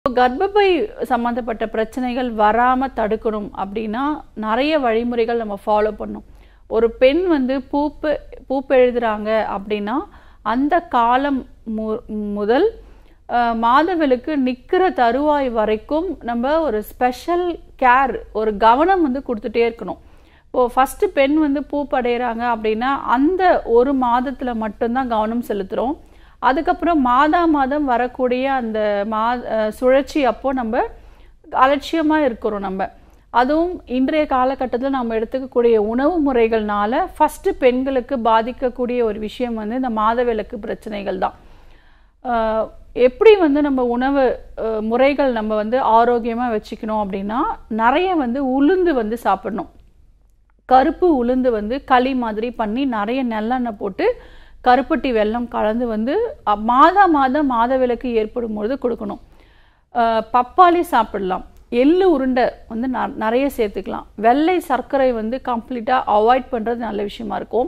இப்போ கர்ப்பப்பை சம்மந்தப்பட்ட பிரச்சனைகள் வராமல் தடுக்கணும் அப்படின்னா நிறைய வழிமுறைகள் நம்ம ஃபாலோ பண்ணணும் ஒரு பெண் வந்து பூப்பு பூப்பு எழுதுறாங்க அப்படின்னா அந்த காலம் மு முதல் அஹ், மாதவிலக்கு நிற்கிற தருவாய் வரைக்கும் நம்ம ஒரு ஸ்பெஷல் கேர் ஒரு கவனம் வந்து கொடுத்துட்டே இருக்கணும் இப்போ ஃபஸ்ட்டு பெண் வந்து பூப்படைகிறாங்க அப்படின்னா அந்த ஒரு மாதத்தில் மட்டும்தான் கவனம் செலுத்துகிறோம் அதுக்கப்புறம் மாதா மாதம் வரக்கூடிய அந்த மா அஹ் சுழற்சி அப்போ நம்ம அலட்சியமாக இருக்கிறோம் நம்ம அதுவும் இன்றைய காலகட்டத்தில் நம்ம எடுத்துக்கக்கூடிய உணவு முறைகள்னால ஃபஸ்ட்டு பெண்களுக்கு பாதிக்கக்கூடிய ஒரு விஷயம் வந்து இந்த மாதவிலக்கு பிரச்சனைகள் தான் ஆஹ் எப்படி வந்து நம்ம உணவு ஆஹ் முறைகள் நம்ம வந்து ஆரோக்கியமாக வச்சுக்கணும் அப்படின்னா நிறைய வந்து உளுந்து வந்து சாப்பிடணும் கருப்பு உளுந்து வந்து களி மாதிரி பண்ணி நிறைய நல்லெண்ணெய் போட்டு கருப்பட்டி வெல்லம் கலந்து வந்து அ, மாதா மாதம் மாதவிலக்கு ஏற்படும் பொழுது கொடுக்கணும் அஹ், பப்பாளி சாப்பிடலாம் எள்ளு உருண்டை வந்து ந- நிறைய சேர்த்துக்கலாம் வெள்ளை சர்க்கரை வந்து கம்ப்ளீட்டாக அவாய்ட் பண்ணுறது நல்ல விஷயமா இருக்கும்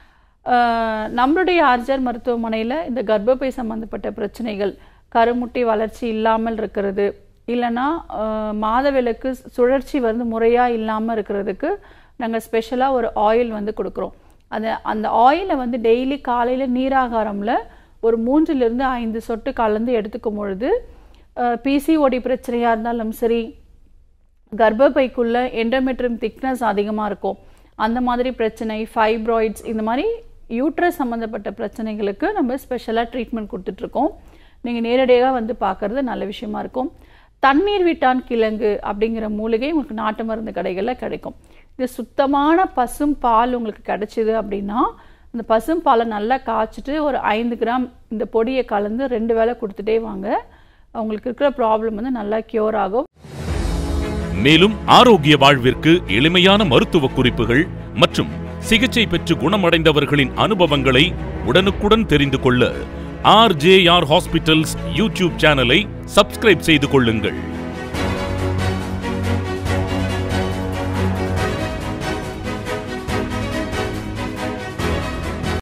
அஹ், நம்மளுடைய ஆர்ஜர் மருத்துவமனையில் இந்த கர்ப்பப்பை சம்மந்தப்பட்ட பிரச்சனைகள் கருமுட்டை வளர்ச்சி இல்லாமல் இருக்கிறது இல்லைன்னா அஹ், மாதவிலக்கு சுழற்சி வந்து முறையாக இல்லாமல் இருக்கிறதுக்கு நாங்கள் ஸ்பெஷலாக ஒரு ஆயில் வந்து கொடுக்குறோம் அந்த அந்த ஆயிலை வந்து டெய்லி காலையில் நீராகாரம்ல ஒரு மூன்றிலிருந்து ஐந்து சொட்டு கலந்து எடுத்துக்கும் பொழுது பிசிஓடி பிரச்சனையாக இருந்தாலும் சரி கர்ப்பப்பைக்குள்ள எண்டோமெட்ரியம் திக்னஸ் அதிகமாக இருக்கும் அந்த மாதிரி பிரச்சனை ஃபைப்ராய்ட்ஸ் இந்த மாதிரி யூட்ரஸ் சம்மந்தப்பட்ட பிரச்சனைகளுக்கு நம்ம ஸ்பெஷலாக ட்ரீட்மெண்ட் கொடுத்துட்ருக்கோம் நீங்கள் நேரடியாக வந்து பார்க்குறது நல்ல விஷயமா இருக்கும் தண்ணீர் விட்டான் கிழங்கு அப்படிங்கிற மூலிகை உங்களுக்கு நாட்டு மருந்து கடைகளில் கிடைக்கும் இது சுத்தமான பசும் பால் உங்களுக்கு கிடைச்சிது அப்படின்னா அந்த பசும் பாலை நல்லா காய்ச்சிட்டு ஒரு ஐந்து கிராம் இந்த பொடியை கலந்து ரெண்டு வேளை கொடுத்துட்டே வாங்க உங்களுக்கு இருக்கிற ப்ராப்ளம் வந்து நல்லா க்யூர் ஆகும் மேலும் ஆரோக்கிய வாழ்விற்கு எளிமையான மருத்துவ குறிப்புகள் மற்றும் சிகிச்சை பெற்று குணமடைந்தவர்களின் அனுபவங்களை உடனுக்குடன் தெரிந்து கொள்ள ஆர்ஜேஆர் ஹாஸ்பிட்டல்ஸ் யூடியூப் சேனலை சப்ஸ்கிரைப் செய்து கொள்ளுங்கள்